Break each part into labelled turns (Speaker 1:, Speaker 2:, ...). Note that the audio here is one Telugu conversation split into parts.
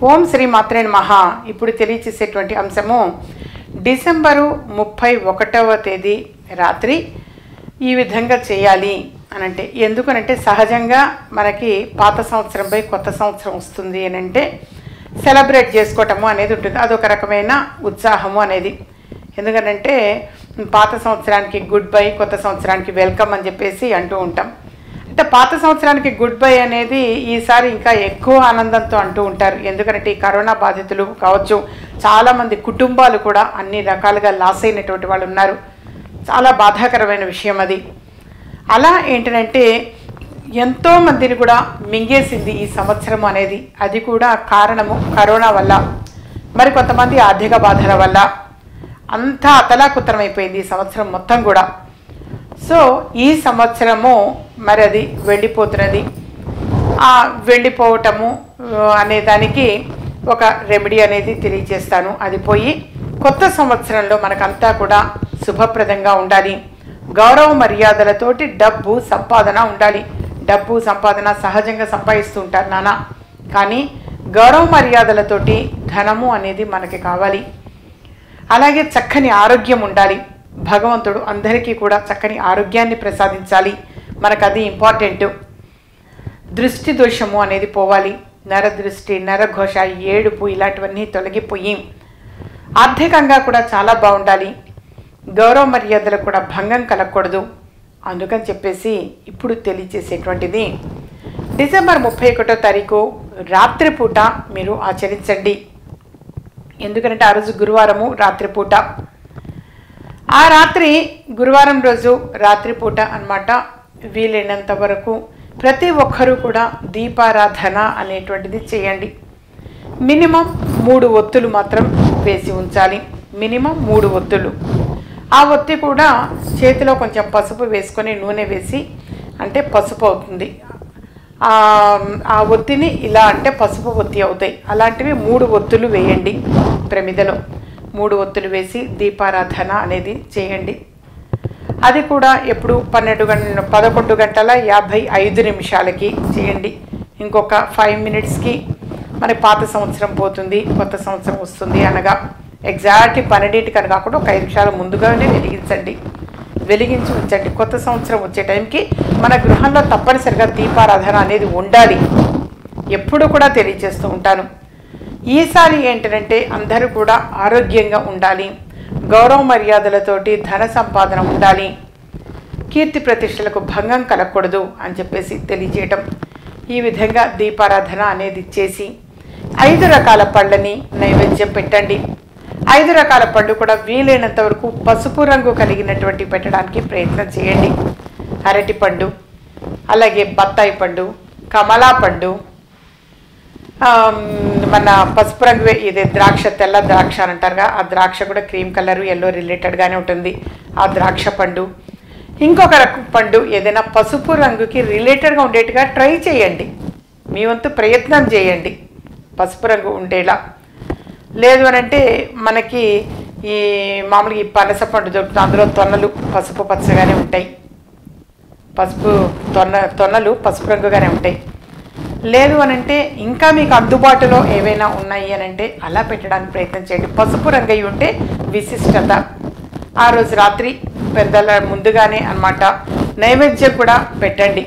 Speaker 1: ఓం శ్రీ మాత్రే మహా ఇప్పుడు తెలియచేసేటువంటి అంశము డిసెంబరు ముప్పై ఒకటవ తేదీ రాత్రి ఈ విధంగా చేయాలి అని అంటే ఎందుకనంటే సహజంగా మనకి పాత సంవత్సరంపై కొత్త సంవత్సరం వస్తుంది అని అంటే సెలబ్రేట్ చేసుకోవటము అనేది ఉంటుంది అదొక రకమైన ఉత్సాహము అనేది ఎందుకనంటే పాత సంవత్సరానికి గుడ్ బై కొత్త సంవత్సరానికి వెల్కమ్ అని చెప్పేసి అంటూ ఉంటాం అంటే పాత సంవత్సరానికి గుడ్ బై అనేది ఈసారి ఇంకా ఎక్కువ ఆనందంతో అంటూ ఉంటారు ఎందుకంటే ఈ కరోనా బాధితులు కావచ్చు చాలామంది కుటుంబాలు కూడా అన్ని రకాలుగా లాస్ అయినటువంటి వాళ్ళు ఉన్నారు చాలా బాధాకరమైన విషయం అది అలా ఏంటంటే ఎంతో మందిని కూడా మింగేసింది ఈ సంవత్సరం అనేది అది కూడా కారణము కరోనా వల్ల మరి కొంతమంది ఆర్థిక బాధల వల్ల అంతా అతలాకుతరమైపోయింది ఈ సంవత్సరం మొత్తం కూడా సో ఈ సంవత్సరము మరి అది వెళ్ళిపోతున్నది ఆ వెళ్ళిపోవటము ఆ, అనే దానికి ఒక రెమెడీ అనేది తెలియజేస్తాను అది పోయి కొత్త సంవత్సరంలో మనకంతా కూడా శుభప్రదంగా ఉండాలి గౌరవ మర్యాదలతోటి డబ్బు సంపాదన ఉండాలి డబ్బు సంపాదన సహజంగా సంపాదిస్తూ ఉంటారు నాన్న కానీ గౌరవ మర్యాదలతోటి ధనము అనేది మనకి కావాలి అలాగే చక్కని ఆరోగ్యం ఉండాలి భగవంతుడు అందరికీ కూడా చక్కని ఆరోగ్యాన్ని ప్రసాదించాలి మనకు అది ఇంపార్టెంట్ దృష్టి దోషము అనేది పోవాలి నరదృష్టి నరఘోష ఏడుపు ఇలాంటివన్నీ తొలగిపోయి ఆర్థికంగా కూడా చాలా బాగుండాలి గౌరవ మర్యాదలకు కూడా భంగం కలగకూడదు అందుకని చెప్పేసి ఇప్పుడు తెలియజేసేటువంటిది డిసెంబర్ ముప్పై ఒకటో తారీఖు రాత్రిపూట మీరు ఆచరించండి ఎందుకంటే ఆ రోజు గురువారము రాత్రిపూట ఆ రాత్రి గురువారం రోజు రాత్రిపూట అన్నమాట వీలైనంత వరకు ప్రతి ఒక్కరూ కూడా దీపారాధన అనేటువంటిది చేయండి మినిమం మూడు ఒత్తులు మాత్రం వేసి ఉంచాలి మినిమం మూడు ఒత్తులు ఆ ఒత్తి కూడా చేతిలో కొంచెం పసుపు వేసుకొని నూనె వేసి అంటే పసుపు అవుతుంది ఆ ఆ ఒత్తిని ఇలా అంటే పసుపు ఒత్తి అవుతాయి అలాంటివి మూడు ఒత్తులు వేయండి ప్రమిదలో మూడు ఒత్తులు వేసి దీపారాధన అనేది చేయండి అది కూడా ఎప్పుడు పన్నెండు గంట పదకొండు గంటల యాభై ఐదు నిమిషాలకి చేయండి ఇంకొక ఫైవ్ మినిట్స్కి మన పాత సంవత్సరం పోతుంది కొత్త సంవత్సరం వస్తుంది అనగా ఎగ్జాక్ట్ పన్నెండింటికి అని కాకుండా ఒక ఐదు నిమిషాల ముందుగానే వెలిగించండి వెలిగించి ఉంచండి కొత్త సంవత్సరం వచ్చే టైంకి మన గృహంలో తప్పనిసరిగా దీపారాధన అనేది ఉండాలి ఎప్పుడు కూడా తెలియజేస్తూ ఉంటాను ఈసారి ఏంటంటే అందరూ కూడా ఆరోగ్యంగా ఉండాలి గౌరవ మర్యాదలతోటి ధన సంపాదన ఉండాలి కీర్తి ప్రతిష్టలకు భంగం కలగకూడదు అని చెప్పేసి తెలియజేయటం ఈ విధంగా దీపారాధన అనేది చేసి ఐదు రకాల పళ్ళని నైవేద్యం పెట్టండి ఐదు రకాల పళ్ళు కూడా వీలైనంత వరకు పసుపు రంగు కలిగినటువంటి పెట్టడానికి ప్రయత్నం చేయండి అరటి పండు అలాగే బత్తాయి పండు కమలా పండు ఆమ్, మన పసుపు రంగు వే- ఇది ద్రాక్ష తెల్ల ద్రాక్ష అని అంటారుగా ఆ ద్రాక్ష కూడా క్రీమ్ కలర్ ఎల్లో రిలేటెడ్గానే ఉంటుంది ఆ ద్రాక్ష పండు ఇంకొక రకం పండు ఏదైనా పసుపు రంగుకి రిలేటెడ్గా ఉండేట్టుగా ట్రై చేయండి మీ వంతు ప్రయత్నం చేయండి పసుపు రంగు ఉండేలా లేదు అని అంటే మనకి ఈ మామూలుగా ఈ పనస పండు దొరుకుతుంది అందులో తొన్నలు పసుపు పచ్చగానే ఉంటాయి పసుపు తొన్న తొన్నలు పసుపు రంగుగానే ఉంటాయి లేదు అని అంటే ఇంకా మీకు అందుబాటులో ఏవైనా ఉన్నాయి అని అంటే అలా పెట్టడానికి ప్రయత్నం చేయండి పసుపు రంగు అయి ఉంటే విశిష్టత ఆ రోజు రాత్రి పెద్దల ముందుగానే అన్నమాట నైవేద్యం కూడా పెట్టండి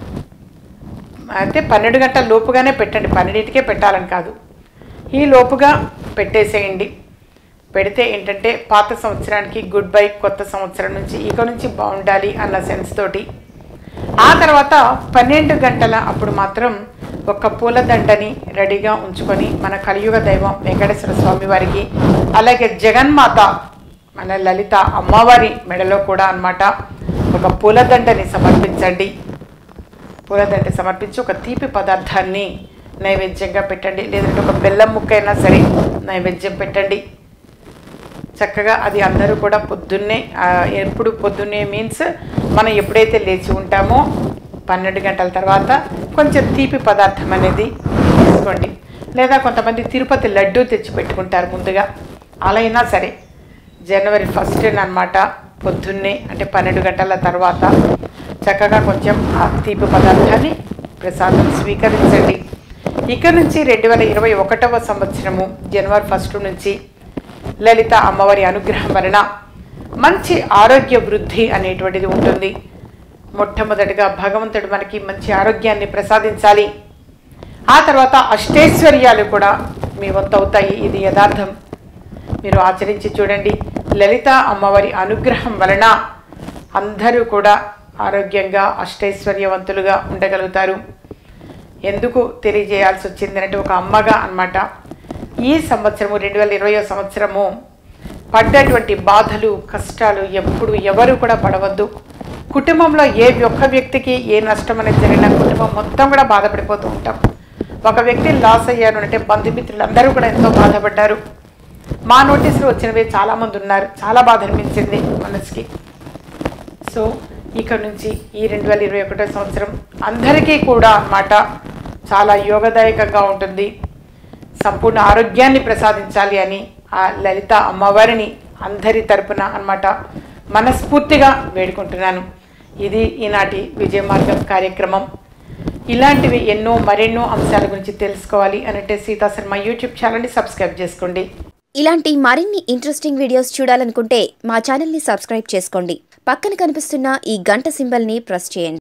Speaker 1: అయితే పన్నెండు గంటల లోపుగానే పెట్టండి పన్నెండింటికే పెట్టాలని కాదు ఈ లోపుగా పెట్టేసేయండి పెడితే ఏంటంటే పాత సంవత్సరానికి గుడ్ బై కొత్త సంవత్సరం నుంచి ఇక నుంచి బాగుండాలి అన్న సెన్స్ తోటి ఆ తర్వాత పన్నెండు గంటల అప్పుడు మాత్రం ఒక పూలదండని రెడీగా ఉంచుకొని మన కలియుగ దైవం వెంకటేశ్వర స్వామి వారికి అలాగే జగన్మాత మన లలిత అమ్మవారి మెడలో కూడా అన్నమాట ఒక పూలదండని సమర్పించండి పూలదండ సమర్పించి ఒక తీపి పదార్థాన్ని నైవేద్యంగా పెట్టండి లేదంటే ఒక బెల్లం ముక్కైనా సరే నైవేద్యం పెట్టండి చక్కగా అది అందరూ కూడా పొద్దున్నే ఆ, ఎప్పుడు పొద్దున్నే మీన్స్ మనం ఎప్పుడైతే లేచి ఉంటామో పన్నెండు గంటల తర్వాత కొంచెం తీపి పదార్థం అనేది తీసుకోండి లేదా కొంతమంది తిరుపతి లడ్డూ తెచ్చి పెట్టుకుంటారు ముందుగా అలా అయినా సరే జనవరి ఫస్ట్ అన్నమాట పొద్దున్నే అంటే పన్నెండు గంటల తర్వాత చక్కగా కొంచెం ఆ తీపి పదార్థాన్ని ప్రసాదం స్వీకరించండి ఇక నుంచి రెండు వేల ఇరవై ఒకటవ సంవత్సరము జనవరి ఫస్ట్ నుంచి లలిత అమ్మవారి అనుగ్రహం వలన మంచి ఆరోగ్య వృద్ధి అనేటువంటిది ఉంటుంది మొట్టమొదటిగా భగవంతుడు మనకి మంచి ఆరోగ్యాన్ని ప్రసాదించాలి ఆ తర్వాత అష్టైశ్వర్యాలు కూడా మీ వంతు అవుతాయి ఇది యథార్థం మీరు ఆచరించి చూడండి లలిత అమ్మవారి అనుగ్రహం వలన అందరూ కూడా ఆరోగ్యంగా అష్టైశ్వర్యవంతులుగా ఉండగలుగుతారు ఎందుకు తెలియజేయాల్సి వచ్చింది అంటే ఒక అమ్మగా అన్నమాట ఈ సంవత్సరము రెండు వేల ఇరవై సంవత్సరము పడ్డటువంటి బాధలు కష్టాలు ఎప్పుడు ఎవరు కూడా పడవద్దు కుటుంబంలో ఏ ఒక్క వ్యక్తికి ఏ నష్టం అనేది జరిగినా కుటుంబం మొత్తం కూడా బాధపడిపోతూ ఉంటాం ఒక వ్యక్తి లాస్ అయ్యారు అంటే బంధుమిత్రులు అందరూ కూడా ఎంతో బాధపడ్డారు మా నోటీసులు వచ్చినవి చాలామంది ఉన్నారు చాలా బాధ అనిపించింది మనసుకి సో ఇక నుంచి ఈ రెండు వేల ఇరవై ఒకటో సంవత్సరం అందరికీ కూడా అన్నమాట చాలా యోగదాయకంగా ఉంటుంది సంపూర్ణ ఆరోగ్యాన్ని ప్రసాదించాలి అని ఆ లలిత అమ్మవారిని అందరి తరపున అన్నమాట మనస్ఫూర్తిగా వేడుకుంటున్నాను ఇది ఈనాటి విజయ మార్గం కార్యక్రమం ఇలాంటివి ఎన్నో మరెన్నో అంశాల గురించి తెలుసుకోవాలి అనంటే సీతా శర్మ యూట్యూబ్ ఛానల్ని సబ్స్క్రైబ్ చేసుకోండి
Speaker 2: ఇలాంటి మరిన్ని ఇంట్రెస్టింగ్ వీడియోస్ చూడాలనుకుంటే మా ఛానల్ని సబ్స్క్రైబ్ చేసుకోండి పక్కన కనిపిస్తున్న ఈ గంట సింబల్ని ప్రెస్ చేయండి